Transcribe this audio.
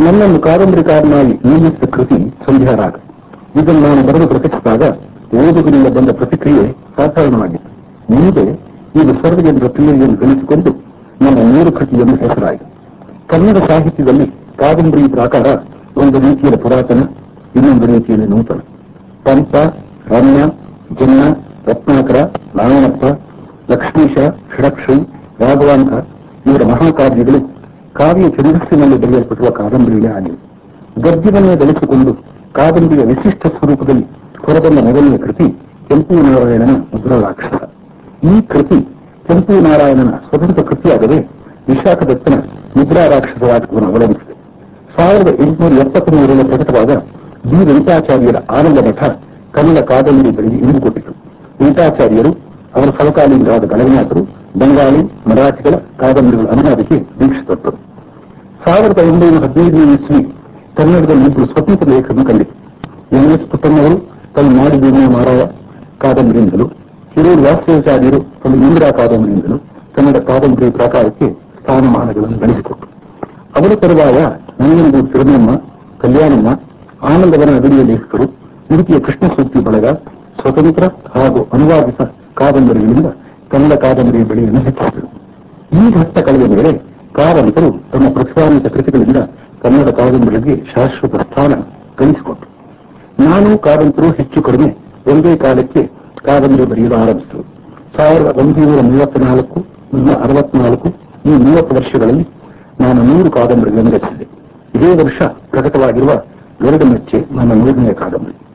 ನನ್ನನ್ನು ಕಾದಂಬರಿಕಾರನಾಗಿ ನೇಮಿಸಿದ ಕೃತಿ ಸಂಧ್ಯಾರಾಗ ಇದನ್ನು ನಾನು ಬರೆದು ಪ್ರಕಟಿಸಿದಾಗ ಓದುಗರಿಂದ ಬಂದ ಪ್ರತಿಕ್ರಿಯೆ ಸಾಧಾರಣವಾಗಿತ್ತು ಮುಂದೆ ಇದು ಸರ್ವಜನರ ಪ್ರಿಯತೆಯನ್ನು ಗಳಿಸಿಕೊಂಡು ನನ್ನ ಮೂರು ಕೃತಿಯನ್ನು ಹೆಸರಾಯಿತು ಕನ್ನಡ ಸಾಹಿತ್ಯದಲ್ಲಿ ಕಾದಂಬರಿ ಪ್ರಾಕಾರ ಒಂದು ರೀತಿಯಲ್ಲಿ ಪುರಾತನ ಇನ್ನೊಂದು ರೀತಿಯಲ್ಲಿ ನೂತನ ಪಂಪ ರಮ್ಯ ಜನ್ನ ರತ್ನಾಕರ ನಾರಾಯಣಪ್ಪ ಲಕ್ಷ್ಮೀಶ ಷಡಕ್ಷಿ ರಾಘವಾಂಕ ಇವರ ಮಹಾಕಾವ್ಯಗಳು ಕಾವ್ಯ ಛಂದಸ್ಸಿನಲ್ಲಿ ಬರೆಯಲ್ಪಟ್ಟಿರುವ ಕಾದಂಬರಿಗಳೇ ಆಗಿವೆ ಗದ್ಯವನ್ನೇ ಬೆಳೆಸಿಕೊಂಡು ಕಾದಂಬರಿಯ ವಿಶಿಷ್ಟ ಸ್ವರೂಪದಲ್ಲಿ ಹೊರಬಂದ ಮೊದಲನೇ ಕೃತಿ ಕೆಂಪು ನಾರಾಯಣನ ಮುದ್ರಾಕ್ಷಸ ಈ ಕೃತಿ ಕೆಂಪು ನಾರಾಯಣನ ಸ್ವತಂತ್ರ ಕೃತಿಯಾಗದೆ ವಿಶಾಖದತ್ತನ ಮುದ್ರಾ ರಾಕ್ಷಸ ನಾಟಕವನ್ನು ಅವಲಂಬಿಸಿದೆ ಸಾವಿರದ ಎಂಟುನೂರ ಎಪ್ಪತ್ತ ಮೂರರಲ್ಲಿ ಪ್ರಕಟವಾದ ಬಿ ವೆಂಕಟಾಚಾರ್ಯರ ಆನಂದ ಮಠ ಕನ್ನಡ ಕಾದಂಬರಿಗಳಿಗೆ ಇಂದುಕೊಟ್ಟಿತು ವೆಂಕಟಾಚಾರ್ಯರು ಅವರ ಸಮಕಾಲೀನರಾದ ಗಣನಾಥರು ಬಂಗಾಳಿ ಮರಾಠಿಗಳ ಕಾದಂಬರಿಗಳ ಅನುವಾದಕ್ಕೆ ದೀಕ್ಷಿತರು ಸಾವಿರದ ಒಂಬೈನೂರ ಹದಿನೈದನೇ ಇಸ್ವಿ ಕನ್ನಡದಲ್ಲಿ ಇಬ್ಬರು ಸ್ವತಂತ್ರ ಲೇಖಕರನ್ನು ಕಂಡಿತು ಎನ್ ಎಸ್ ಪುಟ್ಟಣ್ಣವರು ತಮ್ಮ ನಾಡಿ ಭೂಮಿಯ ಮಾರಾಯ ಕಾದಂಬರಿಯಿಂದಲೂ ಹಿರಿಯೂರು ವಾಸ್ತವಾಚಾರ್ಯರು ತಮ್ಮ ಇಂದಿರಾ ಕಾದಂಬರಿಯಿಂದಲೂ ಕನ್ನಡ ಕಾದಂಬರಿ ಪ್ರಕಾರಕ್ಕೆ ಸ್ಥಾನಮಾನಗಳನ್ನು ಗಳಿಸಿಕೊಟ್ಟರು ಅವರ ತರುವಾಯ ನಂಜನಗೂಡು ತಿರುಮಲಮ್ಮ ಕಲ್ಯಾಣಮ್ಮ ಆನಂದವನ ಅಗಡಿಯ ಲೇಖಕರು ಉಡುಪಿಯ ಕೃಷ್ಣ ಸೂಕ್ತಿ ಬಳಗ ಸ್ವತಂತ್ರ ಹಾಗೂ ಅನುವಾದಿತ ಕಾದಂಬರಿಗಳಿಂದ ಕನ್ನಡ ಕಾದಂಬರಿ ಬೆಳೆಯನ್ನು ಹೆಚ್ಚಿಸಿದರು ಈ ಘಟ್ಟ ಕಳೆದ ಮೇಲೆ ಕಾರಂತರು ತಮ್ಮ ಪ್ರತಿಭಾನ್ವಿತ ಕೃತಿಗಳಿಂದ ಕನ್ನಡ ಕಾದಂಬರಿಗೆ ಶಾಶ್ವತ ಸ್ಥಾನ ಗಳಿಸಿಕೊಟ್ಟರು ನಾನು ಕಾರಂತರು ಹೆಚ್ಚು ಕಡಿಮೆ ಒಂದೇ ಕಾಲಕ್ಕೆ ಕಾದಂಬರಿ ಬರೆಯಲು ಆರಂಭಿಸಿದರು ಸಾವಿರದ ಒಂಬೈನೂರ ಮೂವತ್ನಾಲ್ಕು ಅರವತ್ನಾಲ್ಕು ಈ ಮೂವತ್ತು ವರ್ಷಗಳಲ್ಲಿ ನಾನು ನೂರು ಕಾದಂಬರಿಗಳನ್ನು ರಚಿಸಿದೆ ಇದೇ ವರ್ಷ ಪ್ರಕಟವಾಗಿರುವ ಗರುಡ ಮೆಚ್ಚೆ ನನ್ನ ನೂರನೆಯ ಕಾದಂಬರಿ